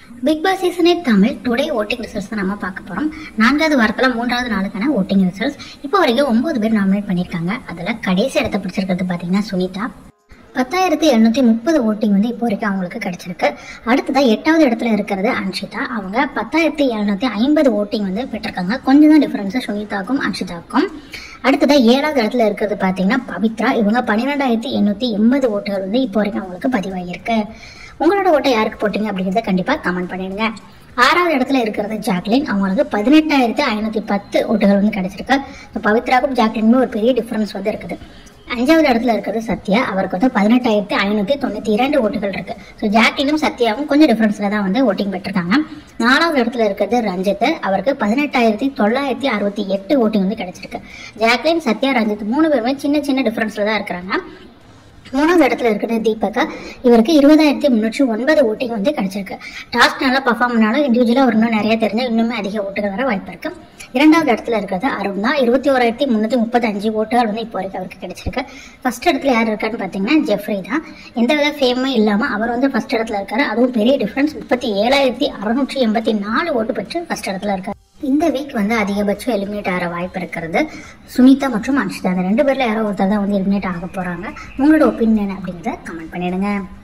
big Boss season eight Tamil today voting results தான் நம்ம பார்க்க போறோம் நான்காவது வாரத்தில் மூன்றாவது நாளுக்கான ஓட்டிங் ரிசல்ட்ஸ் இப்போ வரைக்கும் ஒன்பது பேர் நாமினேட் பண்ணியிருக்காங்க அதில் கடைசி இடத்த பிடிச்சிருக்கிறது பார்த்தீங்கன்னா சுனிதா பத்தாயிரத்தி எழுநூத்தி முப்பது ஓட்டிங் வந்து இப்போ வரைக்கும் அவங்களுக்கு கிடைச்சிருக்கு அடுத்ததா எட்டாவது இடத்துல இருக்கிறது அன்ஷிதா அவங்க பத்தாயிரத்தி எழுநூத்தி ஐம்பது ஓட்டிங் வந்து பெற்றிருக்காங்க கொஞ்சம் தான் டிஃபரன்ஸ் சுனிதாக்கும் அன்ஷிதாக்கும் அடுத்ததா ஏழாவது இடத்துல இருக்கிறது பார்த்தீங்கன்னா பவித்ரா இவங்க பன்னிரெண்டாயிரத்தி எண்ணூத்தி எண்பது ஓட்டுகள் வந்து இப்போ வரைக்கும் அவங்களுக்கு பதிவாகியிருக்கு உங்களோட ஓட்டை யாருக்கு போட்டீங்க அப்படிங்கிறத கண்டிப்பா கமெண்ட் பண்ணிடுங்க ஆறாவது இடத்துல இருக்கிறது ஜாக்லின் அவங்களுக்கு பதினெட்டாயிரத்தி ஐநூத்தி பத்து ஓட்டுகள் வந்து கிடைச்சிருக்கு இப்போ பவித்ராவுக்கும் ஜாக்லினுமே ஒரு பெரிய டிஃபரன்ஸ் வந்து இருக்குது அஞ்சாவது இடத்துல இருக்கிறது சத்யா அவருக்கு வந்து பதினெட்டாயிரத்தி ஐநூத்தி தொண்ணூத்தி இரண்டு ஓட்டுகள் இருக்கு ஸோ ஜாக்லினும் சத்யாவும் கொஞ்சம் டிஃபரன்ஸ்ல தான் வந்து ஓட்டிங் பெற்றிருக்காங்க நாலாவது இடத்துல இருக்கிறது ரஞ்சித் அவருக்கு பதினெட்டாயிரத்தி தொள்ளாயிரத்தி அறுபத்தி எட்டு ஓட்டிங் வந்து கிடைச்சிருக்கு ஜாக்லின் சத்யா ரஞ்சித் மூணு பேருமே சின்ன சின்ன டிஃபரன்ஸ்ல தான் இருக்கிறாங்க மூணாவது இடத்துல இருக்கிறது தீபகா இவருக்கு இருபதாயிரத்தி முன்னூற்றி ஒன்பது ஓட்டிங் வந்து கிடைச்சிருக்கு டாஸ்க் நல்லா பர்ஃபார்ம் பண்ணாலும் இண்டிவிஜுவலாக ஒரு இன்னும் நிறைய தெரிஞ்சு இன்னுமே அதிக ஓட்டுகள் வர வாய்ப்பு இருக்கு இரண்டாவது இடத்துல இருக்கிறது அருண் தான் இருபத்தி ஓராயிரத்தி முந்நூற்றி முப்பத்தஞ்சு ஓட்டுகள் வந்து இப்போ வரைக்கும் அவருக்கு கிடைச்சிருக்கு ஃபர்ஸ்ட் இடத்துல யார் இருக்கான்னு பார்த்தீங்கன்னா ஜெஃப்ரி தான் எந்த வித ஃபேமும் இல்லாமல் அவர் வந்து ஃபர்ஸ்ட் இடத்துல இருக்காரு அதுவும் பெரிய டிஃபரன்ஸ் முப்பத்தி ஏழாயிரத்தி அறுநூற்றி எண்பத்தி நாலு ஓட்டு பெற்று ஃபர்ஸ்ட் இடத்துல இருக்காரு இந்த வீக் வந்து அதிகபட்சம் எலிமினேட் ஆகிற வாய்ப்பு இருக்கிறது சுனிதா மற்றும் அன்ஷிதா அந்த ரெண்டு பேர்ல யாரோ ஒருத்தர் தான் வந்து எலிமினேட் ஆக போறாங்க உங்களோட ஒப்பீனியன் அப்படிங்கிறத கமெண்ட் பண்ணிடுங்க